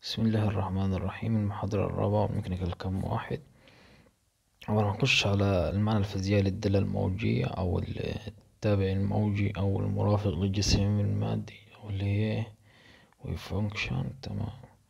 بسم الله الرحمن الرحيم المحاضرة الرابعة من ميكانيكال كم واحد أولا هنخش على المعنى الفيزيائي للدالة الموجية أو التابع الموجي أو المرافق للجسم المادي أو اللي هي ويف فانكشن تمام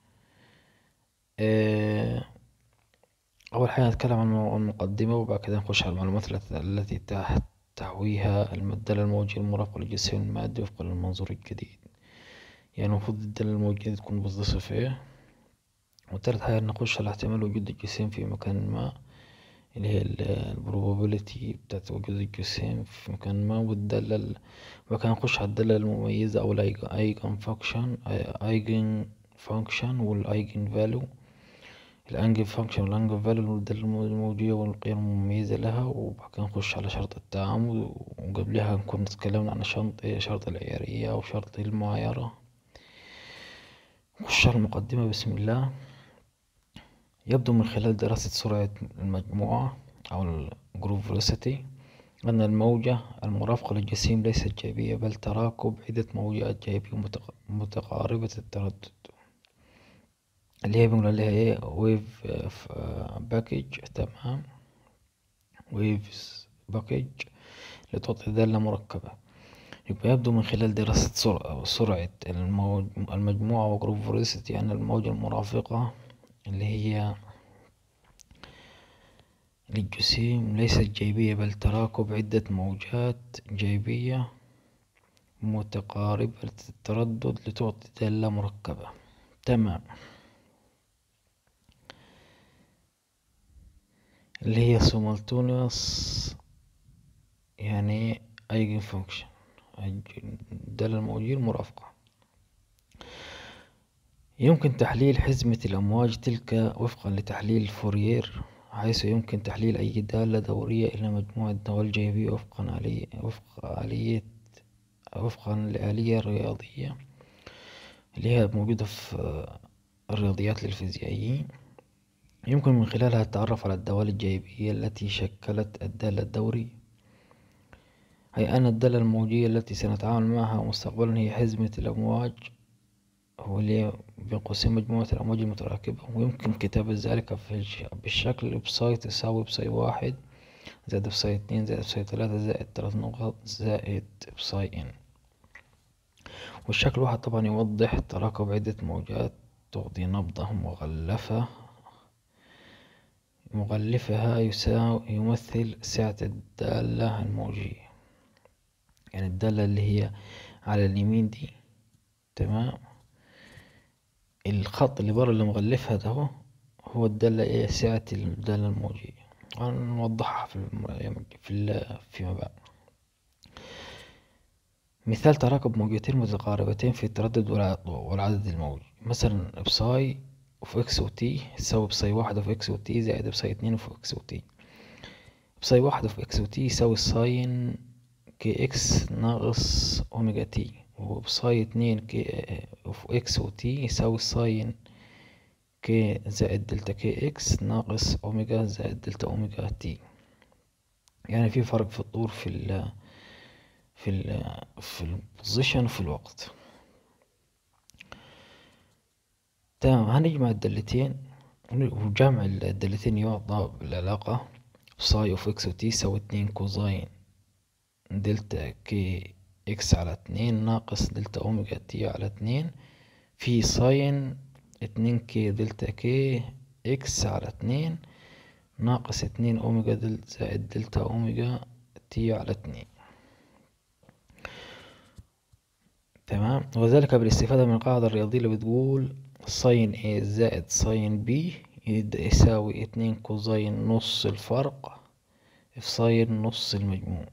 آه، أول حاجة هنتكلم عن المقدمة وبعد كده نخش على المعلومات التي تحويها الدالة الموجية المرافقة للجسم المادي وفقا للمنظور الجديد يعني المفروض الدالة الموجية تكون بصفة صفرية وتالت حاجة نخش على احتمال وجود الجسيم في مكان ما اللي هي البروبابيلتي بتاعت وجود الجسيم في مكان ما والدالة وبعد كده نخش على الدالة المميزة أو الأيجن فانكشن أيجن فانكشن والأيجن فاليو الأنجل فانكشن والأنجل فاليو والدالة الموجية والقيم المميزة لها وبعد كده نخش على شرط التعامل وقبلها نكون اتكلمنا عن شرط شرط العيارية أو شرط المعايرة نخش على المقدمة بسم الله يبدو من خلال دراسة سرعة المجموعة أو الجروب فيلوسيتي أن الموجة المرافقة للجسيم ليست جايبية بل تراكب عدة موجات جايبية متقاربة التردد اللي هي بنقول عليها ايه ويف باكج تمام ويفز باكج لتعطي دالة مركبة يبقى يبدو من خلال دراسة سرعة المجموعة وجروب فيلوسيتي أن الموجة المرافقة اللي هي للجسيم ليست جيبية بل تراكب عدة موجات جيبية متقاربة التردد لتعطي دالة مركبة تمام اللي هي simultaneous يعني ايجن فانكشن الدالة الموجية المرافقة يمكن تحليل حزمة الأمواج تلك وفقا لتحليل فوريير حيث يمكن تحليل أي دالة دورية إلى مجموعة دوال جيبية وفقا آلية وفق آلية وفقا لآلية رياضية اللي هي موجودة في الرياضيات للفيزيائيين يمكن من خلالها التعرف على الدوال الجيبية التي شكلت الدالة الدورية أي أن الدالة الموجية التي سنتعامل معها مستقبلا هي حزمة الأمواج هو اللي بين قوسين مجموعة الأمواج المتراكبة ويمكن كتابة ذلك بالشكل بساي تساوي بساي واحد زائد بساي اتنين زائد بساي تلاتة زائد تلات نقط زائد بساي ان والشكل واحد طبعا يوضح تراكب عدة موجات تعطي نبضة مغلفة مغلفها يساوي يمثل سعة الدالة الموجية يعني الدالة اللي هي على اليمين دي تمام الخط اللي برا اللي مغلفها ده هو هو الدالة ايه سعة الدالة الموجية هنوضحها في في فيما بعد مثال تراكب موجتين متقاربتين في التردد والعدد الموجي مثلا بساي وفي اكس وتي يساوي بساي واحد وفي اكس وتي زائد بساي اتنين وفي اكس وتي بساي واحد وفي اكس وتي يساوي ساين كي اكس ناقص اوميجا تي وبساي اتنين كي اوف اكس وتي يساوي ساين كي زائد دلتا كي اكس ناقص اوميجا زائد دلتا اوميجا تي يعني في فرق في الطول في ال في ال في البوزيشن وفي الوقت تمام هنجمع الدالتين وجمع الدالتين يعطى بالعلاقة ساي اوف اكس وتي يساوي اتنين كوزاين دلتا كي اكس على اتنين ناقص دلتا اوميجا تي على اتنين في ساين اتنين كي دلتا كي اكس على اتنين ناقص اتنين اوميجا دلتا زائد دلتا اوميجا تي على اتنين تمام وذلك بالاستفادة من القاعدة الرياضية اللي بتقول ساين ايه زائد ساين بي يساوي اتنين كوزين نص الفرق في ساين نص المجموع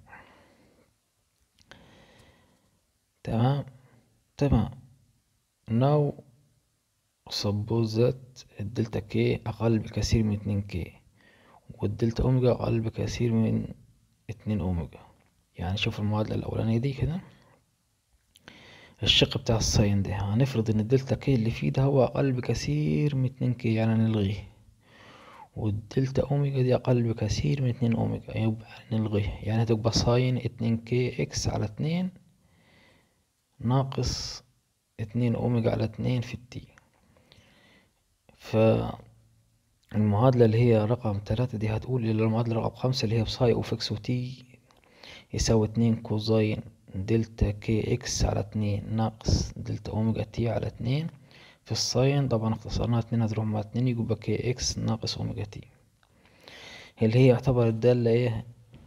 تمام تمام now suppose that الدلتا كي أقل بكثير من اتنين كي والدلتا أوميجا أقل بكثير من اتنين أوميجا يعني شوف المعادلة الأولانية دي كده الشق بتاع الساين ده هنفرض ان الدلتا كي اللي فيه ده هو أقل بكثير من اتنين كي يعني نلغيه والدلتا أوميجا دي أقل بكثير من اتنين أوميجا يبقى نلغيه يعني هتبقى ساين اتنين كي إكس على اتنين ناقص اتنين اوميجا على اتنين في التي فالمعادلة اللي هي رقم تلاتة دي هتقول إلى المعادلة رقم خمسة اللي هي بساي اوف اكس وتي يساوي اتنين كوزين دلتا كي اكس على اتنين ناقص دلتا اوميجا تي على اتنين في الساين طبعا اختصرناها اتنين هتروح مع اتنين يبقى كي اكس ناقص اوميجا تي اللي هي يعتبر الدالة ايه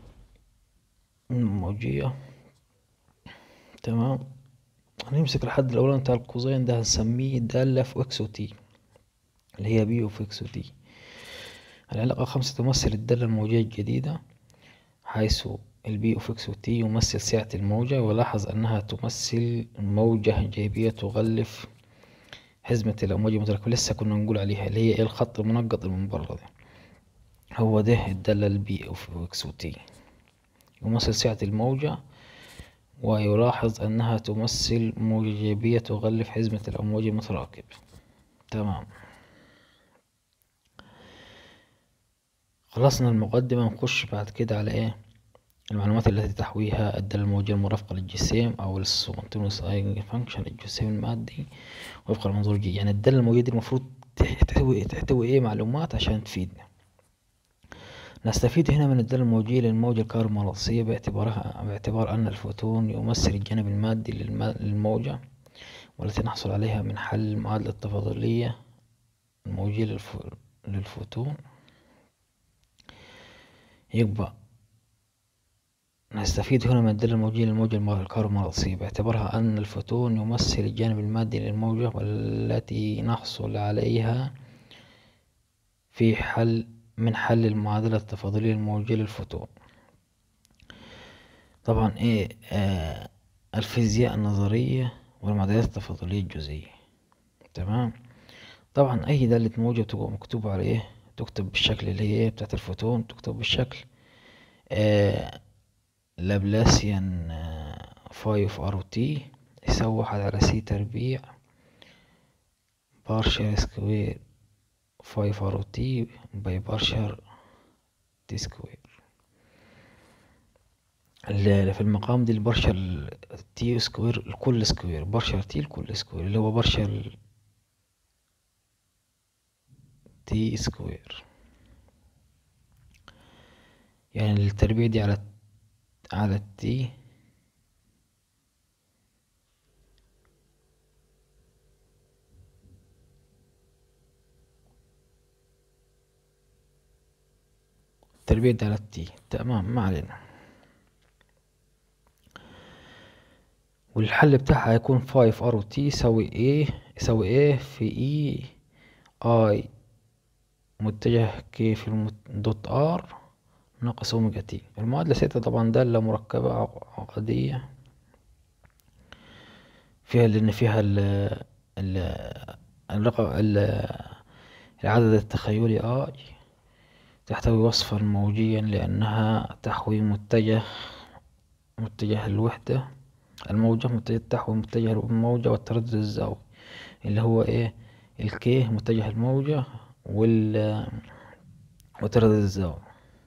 موجية تمام هنمسك الحد الأولاني بتاع القوسين ده هنسميه دالة في اكس وتي اللي هي بي اوف اكس وتي العلاقة خمسة تمثل الدالة الموجية الجديدة حيث البي اوف اكس وتي يمثل سعة الموجة ولاحظ أنها تمثل موجة جايبية تغلف حزمة الأمواج المتراكمة لسه كنا نقول عليها اللي هي ايه الخط المنقط المبرد هو ده الدالة البي اوف اكس وتي يمثل سعة الموجة ويلاحظ أنها تمثل موجة جايبية تغلف حزمة الأمواج المتراكمة تمام خلصنا المقدمة نخش بعد كده على ايه المعلومات التي تحويها الدالة الموجية المرافقة للجسيم أو السبونتينوس ايجن فانكشن الجسيم المادي وفق المنظور الجي يعني الدالة الموجية دي المفروض تحتوي تحتوي ايه معلومات عشان تفيدنا نستفيد هنا من الدالة الموجية للموجة الكهرومغناطيسية باعتبارها باعتبار أن الفوتون يمثل الجانب المادي للموجة والتي نحصل عليها من حل المعادلة التفاضلية الموجية للفوتون يبقى نستفيد هنا من الدالة الموجية للموجة الكهرومغناطيسية باعتبارها أن الفوتون يمثل الجانب المادي للموجة والتي نحصل عليها في حل من حل المعادلة التفاضلية الموجية للفوتون طبعا ايه آه الفيزياء النظرية والمعادلات التفاضلية الجزئية تمام طبعا اي دالة موجة بتبقى مكتوبة على ايه تكتب بالشكل اللي هي بتاعت الفوتون تكتب بالشكل آه لابلاسيان فايف ار تي يساوي واحد على سي تربيع بارشل سكوير فايف ار تي باي بارشل تي سكوير في المقام دي البارشل تي سكوير الكل سكوير بارشل تي الكل سكوير اللي هو بارشل تي سكوير يعني التربيع دي على على التي التربيع دي على التي تمام ما علينا والحل بتاعها هيكون فايف ار تي يساوي ايه يساوي ايه في اي اي متجه كي في دوت ار ناقص اوميجا تي المعادلة ستة طبعا دالة مركبة عقدية فيها لأن فيها ال ال الرقم العدد التخيلي اي تحتوي وصفا موجيا لأنها تحوي متجه متجه الوحدة الموجة متجه تحوي متجه الموجة والتردد الزاوي اللي هو ايه الكيه متجه الموجة وال وتردد الزاوية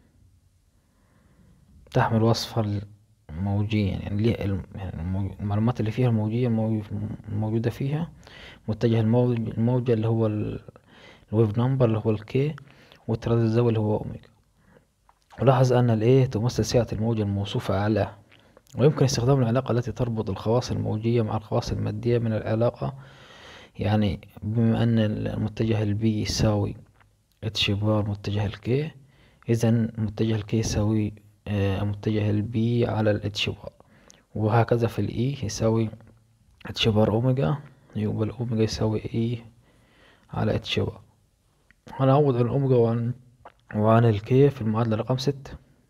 تحمل وصفا موجيا يعني, يعني المعلومات اللي فيها الموجية الموجودة فيها متجه الموجة اللي هو الويف نمبر اللي هو الكي والتردد الزاوية اللي هو اوميجا ولاحظ ان الايه تمثل سعة الموجة الموصوفة اعلاه ويمكن استخدام العلاقة التي تربط الخواص الموجية مع الخواص المادية من العلاقة يعني بما ان المتجه البي يساوي اتش بار متجه الكي اذا متجه الكي يساوي متجه البي على الاتش بار وهكذا في الاي يساوي اتش بار اوميجا يبقى الاوميجا يساوي اي على اتش بار هنعوض عن الاوميجا وعن وعن الكي في المعادلة رقم ستة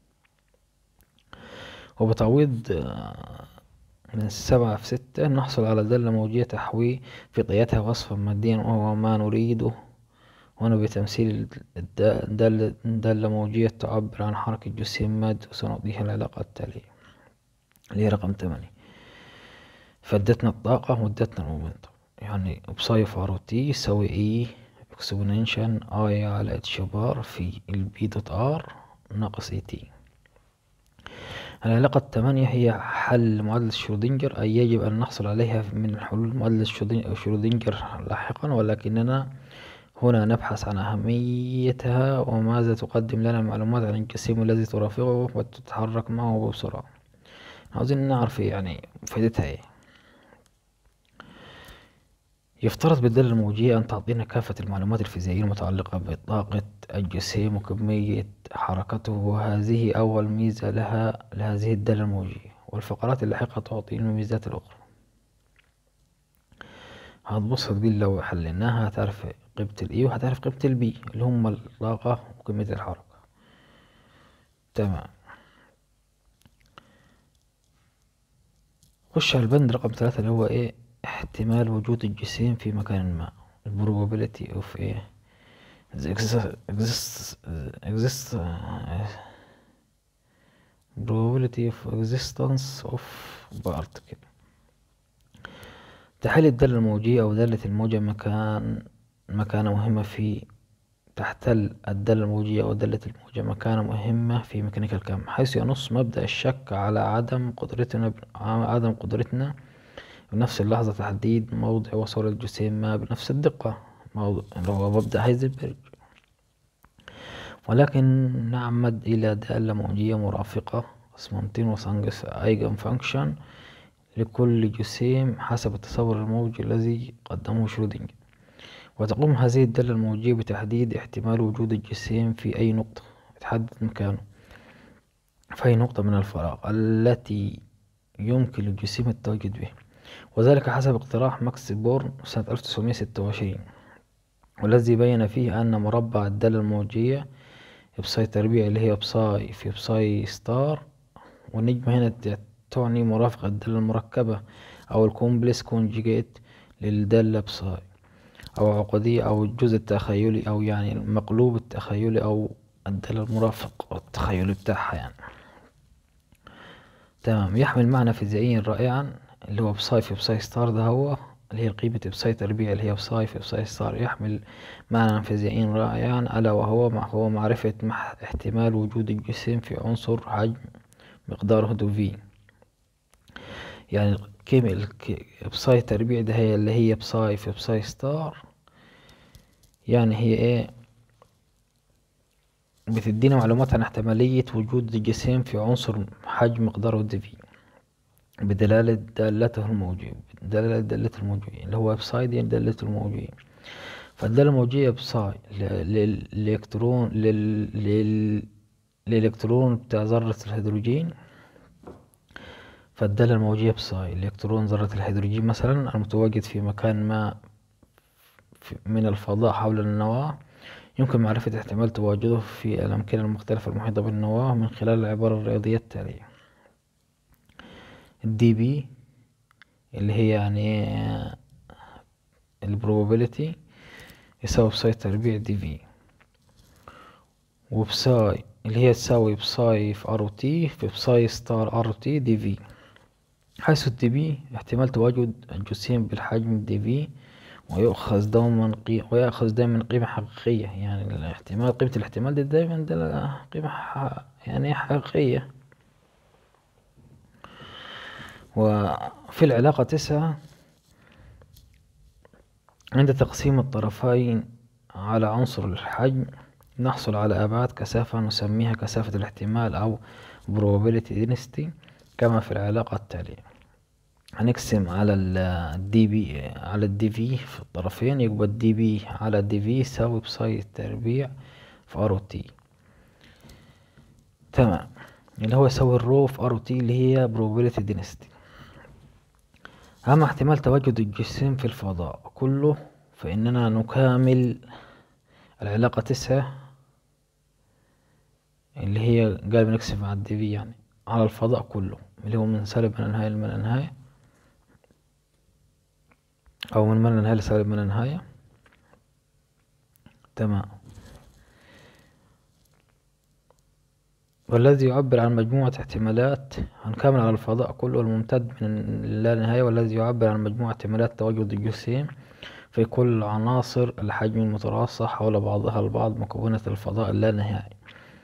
وبتعويض من سبعة في ستة نحصل على دالة موجية تحوي في طياتها وصفا ماديا وهو ما نريده هنا بتمثيل دالة, دالة موجية تعبر عن حركة جسيم مادي وسنعطيها العلاقة التالية اللي هي رقم تمانية فادتنا الطاقة وادتنا المومنتم يعني بساي ار تي يساوي اي اكسبوننشن اي على اتش بار في البي دوت ار ناقص اي تي العلاقة الثمانية هي حل معادلة شرودنجر أي يجب أن نحصل عليها من حلول معادلة شرودنجر لاحقا ولكننا هنا نبحث عن أهميتها وماذا تقدم لنا معلومات عن الجسيم الذي ترافقه وتتحرك معه بسرعة عاوزين نعرف يعني فائدتها ايه يفترض بالدالة الموجية أن تعطينا كافة المعلومات الفيزيائية المتعلقة بطاقة الجسيم وكمية حركته وهذه أول ميزة لها لهذه الدالة الموجية والفقرات اللاحقة تعطي الميزات الأخرى هتبص تقول لو حليناها هتعرف قيمة الإي وهتعرف قيمة البي اللي هما الطاقة وكمية الحركة تمام خش على البند رقم ثلاثة اللي هو ايه احتمال وجود الجسيم في مكان ما probability of ايه exist exist probability of existence of particle تحل الدالة الموجية أو دالة الموجة مكان مكانة مهمة في تحتل الدالة الموجية أو دالة الموجة مكانة مهمة في ميكانيكا الكم حيث ينص مبدأ الشك على عدم قدرتنا عدم قدرتنا بنفس اللحظة تحديد موضع وصول الجسيم ما بنفس الدقة موضوع اللي هو مبدأ هايزنبرج ولكن نعمد إلى دالة موجية مرافقة سبونتينوس أيجن فانكشن لكل جسيم حسب التصور الموجي الذي قدمه شرودنجر وتقوم هذه الدالة الموجية بتحديد احتمال وجود الجسيم في أي نقطة تحدد مكانه في أي نقطة من الفراغ التي يمكن للجسيم التواجد به وذلك حسب اقتراح ماكس بورن سنة 1926 والذي بين فيه أن مربع الدالة الموجية بساي تربيع اللي هي بساي في بساي ستار والنجمة هنا تعني مرافقة الدالة المركبة أو الكومبلس كونجيجيت للدالة بساي أو عقدية أو الجزء التخيلي أو يعني المقلوب التخيلي أو الدالة المرافق التخيلي بتاعها يعني تمام يحمل معنى فيزيائيا رائعا اللي هو بساي في بساي ستار ده هو اللي هي قيمة بساي تربيع اللي هي بساي في بساي ستار يحمل معنى فيزيائيا رائعا ألا وهو هو معرفة احتمال وجود الجسم في عنصر حجم مقداره دو في يعني كيمي بساي تربيع ده هي اللي هي بساي في بساي ستار يعني هي ايه بتدينا معلومات عن احتمالية وجود الجسيم في عنصر حجم مقداره دي في بدلالة دالته الموجية بدلالة دالته الموجية اللي هو ويب سايت يعني دالته الموجية فالدالة الموجية بساي للإلكترون لل... للإلكترون بتاع ذرة الهيدروجين فالدالة الموجية بساي الإلكترون ذرة الهيدروجين مثلا المتواجد في مكان ما من الفضاء حول النواة يمكن معرفة احتمال تواجده في الأمكنة المختلفة المحيطة بالنواة من خلال العبارة الرياضية التالية الدي بي اللي هي يعني البروبابيلتي يساوي بساي تربيع دي في وبساي اللي هي تساوي بساي في ار تي في بساي ستار ار تي دي في حيث الدي بي احتمال تواجد الجسيم بالحجم دي في ويؤخذ دوما قيمة ويأخذ دائما قيمة حقيقية يعني الاحتمال قيمة الاحتمال دي دايما ده قيمة يعني حقيقية وفي العلاقة تسعة عند تقسيم الطرفين على عنصر الحجم نحصل على أبعاد كثافة نسميها كثافة الاحتمال أو probability density كما في العلاقة التالية هنقسم على الدي بي على الدي في في الطرفين يبقى الدي بي على الدي في يساوي بساي التربيع في ار تي تمام اللي هو يساوي الرو في ار تي اللي هي probability density أما احتمال تواجد الجسم في الفضاء كله فإننا نكامل العلاقة تسعة اللي هي قال بنقسم على الدي في يعني على الفضاء كله اللي هو من سالب من النهاية لمن النهاية أو من من النهاية لسالب من النهاية تمام والذي يعبر عن مجموعة احتمالات هنكمل على الفضاء كله الممتد من لا نهاية والذي يعبر عن مجموعة احتمالات تواجد الجسيم في كل عناصر الحجم المتراصة حول بعضها البعض مكونة الفضاء اللانهائي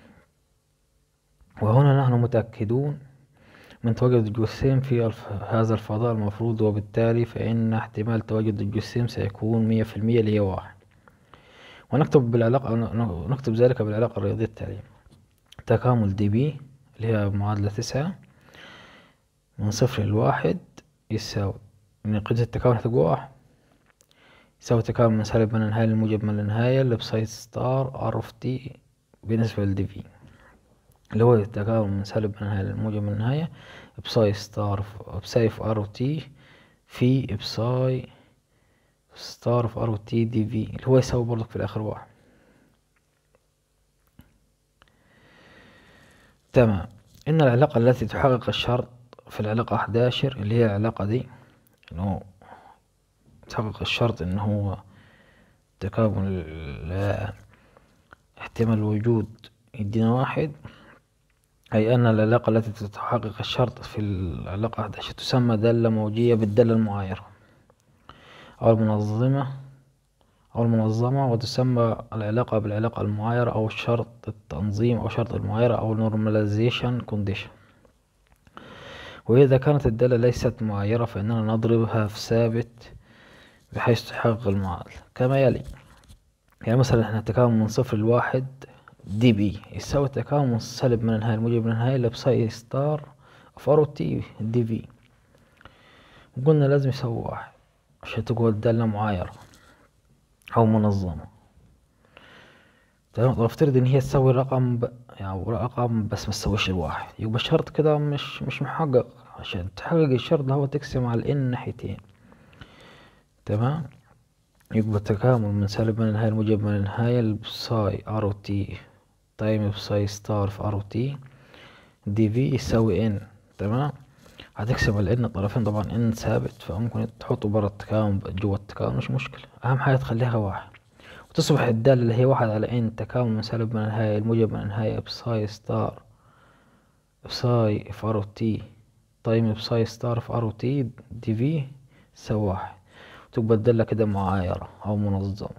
وهنا نحن متأكدون من تواجد الجسيم في هذا الفضاء المفروض وبالتالي فإن احتمال تواجد الجسيم سيكون مية في المية اللي هي واحد ونكتب بالعلاقة نكتب ذلك بالعلاقة الرياضية التالية تكامل دي بي اللي هي معادلة تسعة من صفر لواحد يساوي من قيمة التكامل هتبقى واحد يساوي تكامل من سالب من النهاية للموجب من النهاية لبسايد ستار ار اوف تي بالنسبة لدي في اللي هو التكامل من سالب من النهاية للموجب من النهاية بساي ستار بساي في ار اوف تي في بساي ستار في ار اوف تي دي في اللي هو يساوي برضك في الاخر واحد تمام ان العلاقة التي تحقق الشرط في العلاقة احداشر اللي هي العلاقة دي انه تحقق الشرط ان هو تكامل احتمال وجود يدينا واحد أي أن العلاقة التي تحقق الشرط في العلاقة 11 تسمى دالة موجية بالدالة المعايرة أو المنظمة أو المنظمة وتسمى العلاقة بالعلاقة المعايرة أو شرط التنظيم أو شرط المعايرة أو normalization condition وإذا كانت الدالة ليست معايرة فإننا نضربها في ثابت بحيث تحقق المعادلة كما يلي يعني مثلا احنا التكامل من صفر لواحد دي بي يساوي التكامل من سالب من النهاية الموجب من النهاية لبساي ستار فارو تي دي في وقلنا لازم يساوي واحد عشان تقول الدالة معايرة أو منظمة تمام افترض ان هي تساوي رقم ب... يعني رقم بس ما تساويش الواحد يبقى الشرط كده مش مش محقق عشان تحقق الشرط ده هو تقسم على الان ناحيتين تمام يبقى التكامل من سالب من النهاية الموجب من النهاية لبساي ار او تي تايم بساي ستار في ار او تي دي في يساوي ان تمام هتقسم على ان الطرفين طبعا ان ثابت فممكن تحطه برا التكامل جوا التكامل مش مشكلة اهم حاجة تخليها واحد وتصبح الدالة اللي هي واحد على ان تكامل من سالب من النهاية الموجب من النهاية بساي ستار بساي في ار او تي تايم بساي ستار في ار او تي دي في يساوي واحد تبقى الدالة كده معايرة أو منظمة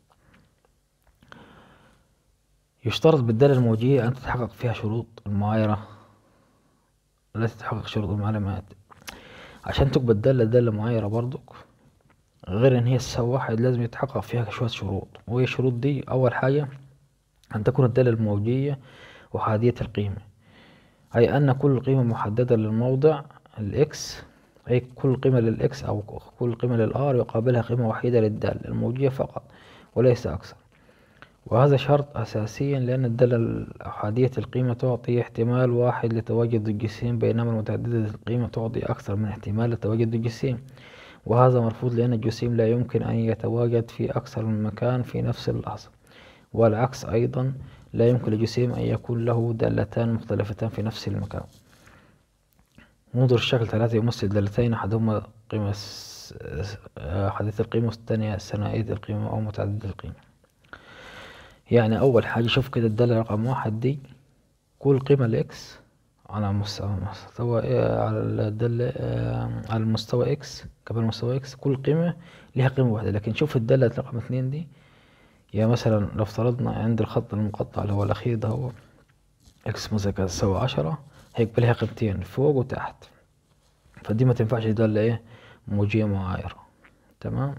يشترط بالدالة الموجية أن تتحقق فيها شروط المعايرة التي تحقق شروط المعلومات عشان تبقى الدالة دالة معايرة برضك غير ان هي تساوي واحد لازم يتحقق فيها شوية شروط وهي الشروط دي أول حاجة أن تكون الدالة الموجية أحادية القيمة أي أن كل قيمة محددة للموضع الإكس أي كل قيمة للإكس أو كل قيمة للآر يقابلها قيمة وحيدة للدالة الموجية فقط وليس أكثر وهذا شرط أساسي لأن الدالة الأحادية القيمة تعطي احتمال واحد لتواجد الجسيم بينما المتعددة القيمة تعطي أكثر من احتمال لتواجد الجسيم وهذا مرفوض لأن الجسيم لا يمكن أن يتواجد في أكثر من مكان في نفس اللحظة والعكس أيضا لا يمكن للجسيم أن يكون له دالتان مختلفتان في نفس المكان منظر الشكل ثلاثة يمثل دالتين أحدهما قيمة حديث القيمة والثانية ثنائية القيمة أو متعددة القيمة يعني أول حاجة شوف كده الدالة رقم واحد دي كل قيمة لإكس على مستوى على الدالة على المستوى إكس قبل مستوى إكس كل قيمة لها قيمة واحدة لكن شوف الدالة رقم اتنين دي يعني مثلا لو افترضنا عند الخط المقطع اللي هو الأخير ده هو إكس مثلا تساوي عشرة هيبقى لها قيمتين فوق وتحت فدي ما تنفعش دالة ايه موجية معايرة تمام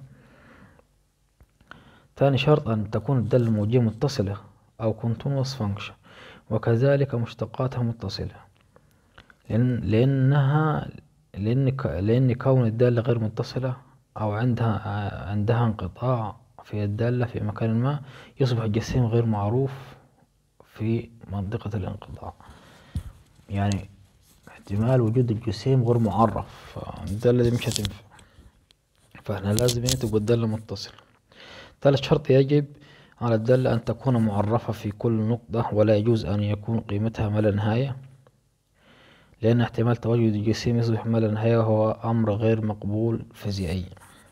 ثاني شرط أن تكون الدالة الموجية متصلة أو continuous function وكذلك مشتقاتها متصلة لأن لأنها لأن لأن كون الدالة غير متصلة أو عندها عندها انقطاع في الدالة في مكان ما يصبح الجسيم غير معروف في منطقة الانقطاع يعني احتمال وجود الجسيم غير معرف الدالة دي مش هتنفع فاحنا لازم ايه تبقى الدالة متصلة ثالث شرط يجب على الدالة أن تكون معرفة في كل نقطة ولا يجوز أن يكون قيمتها ما لا نهاية لأن احتمال تواجد الجسيم يصبح ما لا نهاية وهو أمر غير مقبول فيزيائيا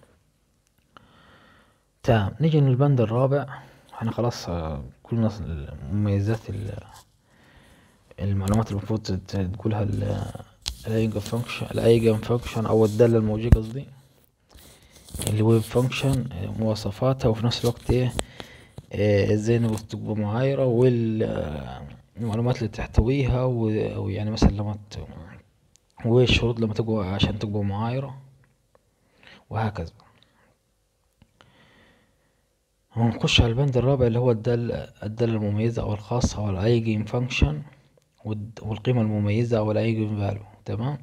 تمام نيجي للبند الرابع احنا خلاص قلنا مميزات المعلومات اللي المفروض تقولها الايجن فانكشن الايجن فانكشن او الدالة الموجية قصدي اللي ويب فانكشن مواصفاتها وفي نفس الوقت ايه ازاي تبقى معايرة والمعلومات اللي تحتويها ويعني مثلا لما ت... والشروط لما تبقى عشان تبقى معايرة وهكذا ونخش على البند الرابع اللي هو الدالة الدالة المميزة أو الخاصة أو الأيجن فانكشن والقيمة المميزة أو الأيجن فاليو تمام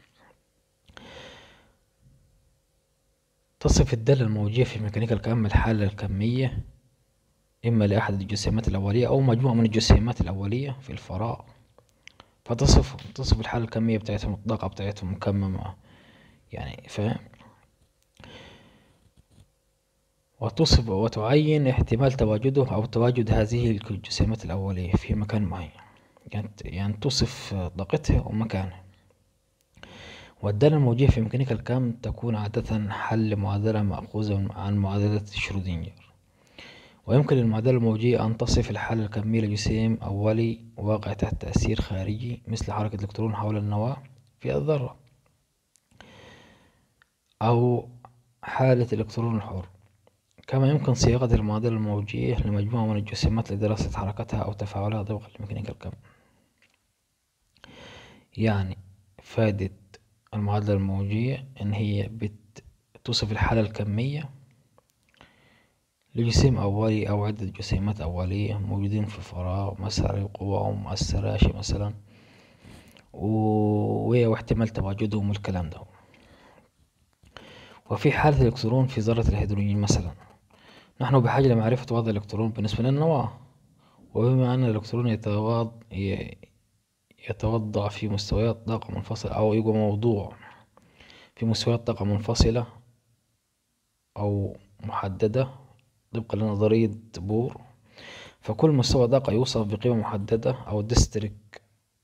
تصف الدالة الموجية في ميكانيكا الكم الحالة الكمية إما لأحد الجسيمات الأولية أو مجموعة من الجسيمات الأولية في الفراغ فتصف تصف الحالة الكمية بتاعتهم الطاقة بتاعتهم مكممة يعني فاهم وتصف وتعين احتمال تواجده أو تواجد هذه الجسيمات الأولية في مكان معين يعني, يعني تصف طاقتها ومكانها والدالة الموجية في ميكانيكا الكم تكون عادة حل معادلة مأخوذة عن معادلة شرودنجر ويمكن للمعادلة الموجية أن تصف الحالة الكمية لجسيم أولي واقع تحت تأثير خارجي مثل حركة الإلكترون حول النواة في الذرة أو حالة الإلكترون الحر كما يمكن صياغة المعادلة الموجية لمجموعة من الجسيمات لدراسة حركتها أو تفاعلها طبقا لميكانيكا الكم يعني فائدة المعادلة الموجية إن هي بتصف الحالة الكمية لجسيم أولي أو عدة جسيمات أولية موجودين في فراغ مثلا قوة مؤثرة شي مثلا واحتمال تواجدهم والكلام ده وفي حالة الإلكترون في ذرة الهيدروجين مثلا نحن بحاجة لمعرفة وضع الإلكترون بالنسبة للنواة وبما أن الإلكترون يتوضع في مستويات طاقة منفصلة أو يبقى موضوع في مستويات طاقة منفصلة أو محددة طبقا لنظرية بور فكل مستوى طاقة يوصف بقيمة محددة أو ديستريك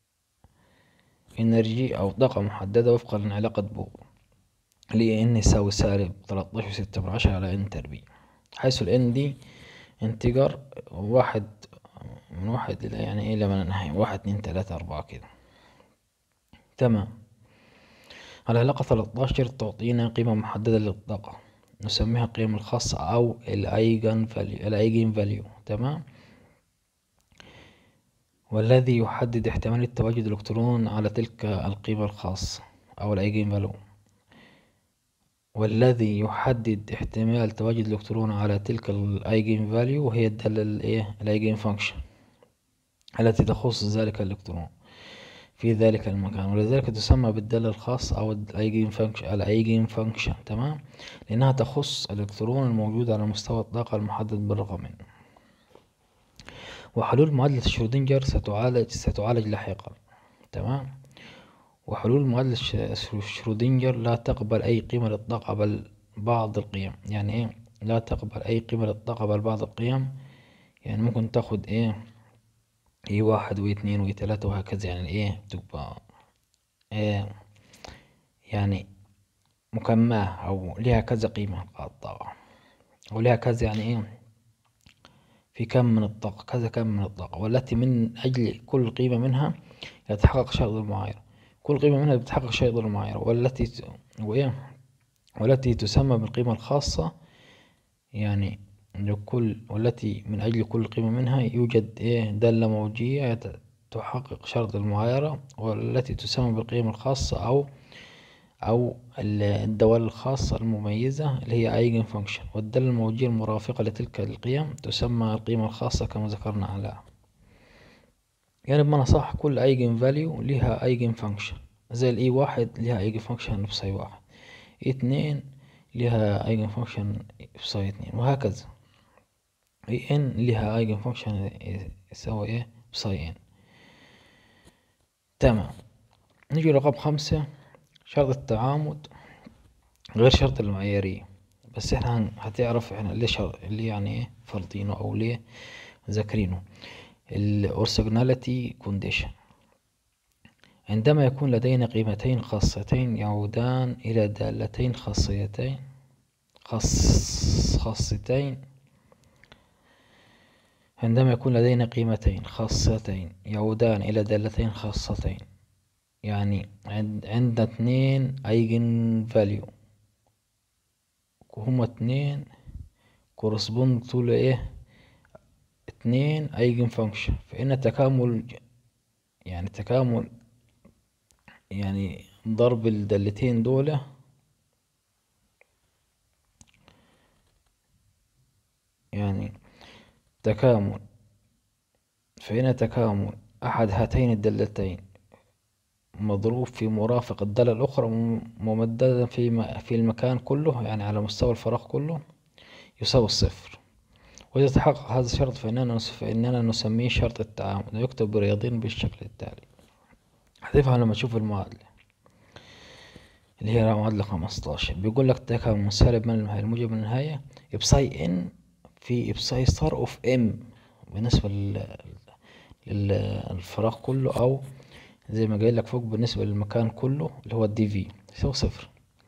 انرجي أو طاقة محددة وفقا لعلاقة بور اللي ان يساوي سالب تلاتاشر وستة من عشرة على ان تربيع حيث الان دي انتجر واحد من واحد إلى يعني إلى ما ننهي واحد اتنين تلاتة أربعة كده تمام العلاقة تلاتاشر تعطينا قيمة محددة للطاقة نسميها القيم الخاصة أو الأيجن فاليو الأيجن فاليو تمام والذي يحدد احتمالية تواجد الإلكترون على تلك القيمة الخاصة أو الأيجن فاليو والذي يحدد احتمال تواجد الإلكترون على تلك الأيجن فاليو هي الدالة الإيه الأيجن فانكشن التي تخص ذلك الإلكترون في ذلك المكان ولذلك تسمى بالدالة الخاصة أو الأيجين فانكشن الأيجين فانكشن تمام لأنها تخص الإلكترون الموجود على مستوى الطاقة المحدد بالرقمين وحلول معادلة شرودنجر ستعالج ستعالج لاحقا تمام وحلول معادلة شرودنجر لا تقبل أي قيمة للطاقة بل بعض القيم يعني إيه لا تقبل أي قيمة للطاقة بل بعض القيم يعني ممكن تاخد إيه اي واحد واثنين وثلاثة وهكذا يعني ايه بتبقى إيه يعني مكماه او لها كذا قيمة الطاقة او لها كذا يعني ايه في كم من الطاقة كذا كم من الطاقة والتي من أجل كل قيمة منها يتحقق شرط المعايرة كل قيمة منها بتحقق شرط المعايرة والتي وإيه والتي تسمى بالقيمة الخاصة يعني لكل والتي من أجل كل قيمة منها يوجد إيه دالة موجية تحقق شرط المعايرة والتي تسمى بالقيم الخاصة أو أو الدوال الخاصة المميزة اللي هي ايجن فانكشن والدالة الموجية المرافقة لتلك القيم تسمى القيمة الخاصة كما ذكرنا على يعني بمعنى صح كل ايجن فاليو لها ايجن فانكشن زي الاي واحد لها ايجن فانكشن بصي واحد اتنين لها ايجن فانكشن بصي اتنين وهكذا اي ان لها ايجن فانكشن يساوي ايه بساي ان تمام نيجي رقم خمسة شرط التعامد غير شرط المعيارية بس احنا هتعرف احنا ليه شرط ليه يعني ايه فرضينه او ليه ذاكرينه الاورثوجوناليتي كونديشن عندما يكون لدينا قيمتين خاصتين يعودان إلى دالتين خاصيتين خاص خاصتين عندما يكون لدينا قيمتين خاصتين يعودان إلى دالتين خاصتين يعني عند عند اتنين ايجن فاليو هما اتنين كورسبوند طول ايه اتنين ايجن فانكشن فإن تكامل يعني تكامل يعني ضرب الدالتين دول يعني تكامل فإن تكامل أحد هاتين الدالتين مضروب في مرافق الدالة الأخرى ممددا في في المكان كله يعني على مستوى الفراغ كله يساوي الصفر وإذا تحقق هذا الشرط فإننا فإننا نسميه شرط التعامد ويكتب برياضين بالشكل التالي هتفهم لما تشوف المعادلة اللي هي معادلة خمستاشر بيقول لك تكامل سالب من النهاية الموجب من النهاية بساي ان في بساي ستار اوف ام بالنسبة للفراغ كله أو زي ما قايل لك فوق بالنسبة للمكان كله اللي هو الدي في يساوي صفر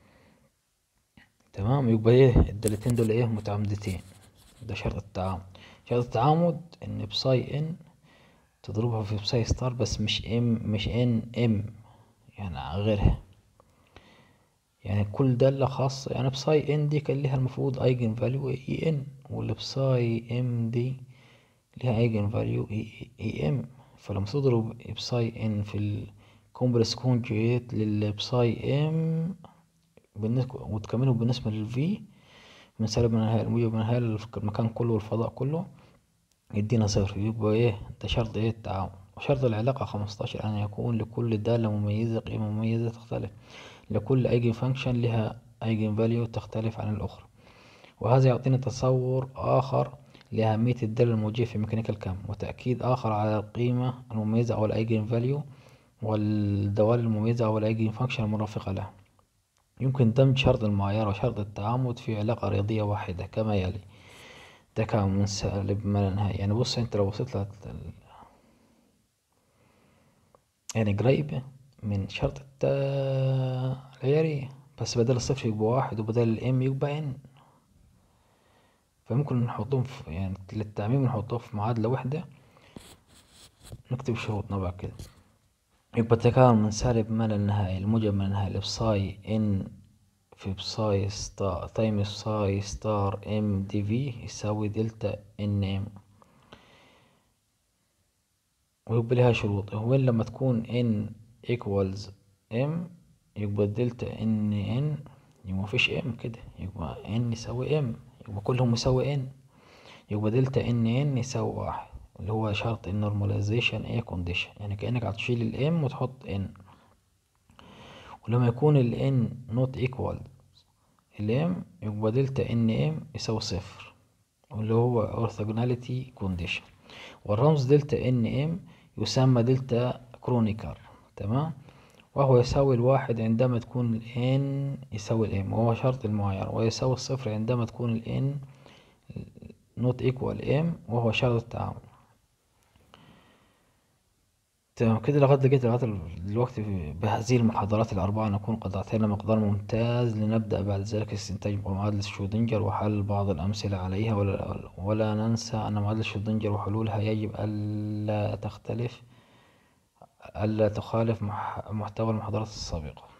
تمام يبقى ايه الدالتين دول ايه متعامدتين ده شرط التعامد شرط التعامد ان بساي ان تضربها في بساي ستار بس مش ام مش ان ام يعني غيرها يعني كل دالة خاصة يعني بساي ان دي كان ليها المفروض ايجن فاليو اي ان واللي بساي ام دي ليها ايجن فاليو اي ام فلما تضرب بساي ان في الكومبلكس كونجيت للبساي ام بالنسبة وتكمله بالنسبة للفي من سالب من النهاية الموجب من النهاية المكان كله والفضاء كله يدينا صفر يبقى ايه ده شرط ايه التعاون وشرط العلاقة خمستاشر أن يكون لكل دالة مميزة قيمة مميزة تختلف لكل ايجن فانكشن لها ايجن فاليو تختلف عن الأخرى وهذا يعطينا تصور آخر لأهمية الدالة الموجية في ميكانيكا الكم وتأكيد آخر على القيمة المميزة أو الأيجن فاليو والدوال المميزة أو الأيجن فانكشن المرافقة لها يمكن دمج شرط المعايرة وشرط التعامد في علاقة رياضية واحدة كما يلي تكامل سالب ما لا نهاية يعني بص انت لو بصيت لها يعني قريبة من شرط العيارية بس بدل الصفر يبقى واحد وبدل الام يبقى ان فممكن نحطهم في يعني للتعميم نحطهم في معادلة واحدة نكتب شروطنا بعد كده يبقى التكامل من سالب ما لا نهاية الموجب من النهاية لبساي ان في بساي ستار تايم ساي ستار ام دي في يساوي دلتا ان ام ويبقى لها شروط وين لما تكون ان equals ام يبقى دلتا ان ان يبقى مفيش ام كده يبقى ان يساوي ام يبقى كلهم يساوي ان يبقى دلتا ان ان يساوي واحد اللي هو شرط النورماليزيشن ايه كونديشن يعني كأنك هتشيل الام وتحط ان ولما يكون ال n not equal ال m يبقى دلتا ان ام يساوي صفر واللي هو orthogonality condition والرمز دلتا ان ام يسمى دلتا كرونيكر تمام وهو يساوي الواحد عندما تكون ال n يساوي ال m وهو شرط المعايرة ويساوي الصفر عندما تكون ال n not equal m وهو شرط التعامل تمام كده لغاية لقيت لغاية دلوقتي بهذه المحاضرات الأربعة نكون قد أعطينا مقدار ممتاز لنبدأ بعد ذلك استنتاج معادلة شرودنجر وحل بعض الأمثلة عليها ولا, ولا ننسى أن معادلة شرودنجر وحلولها يجب ألا تختلف ألا تخالف محتوى المحاضرات السابقة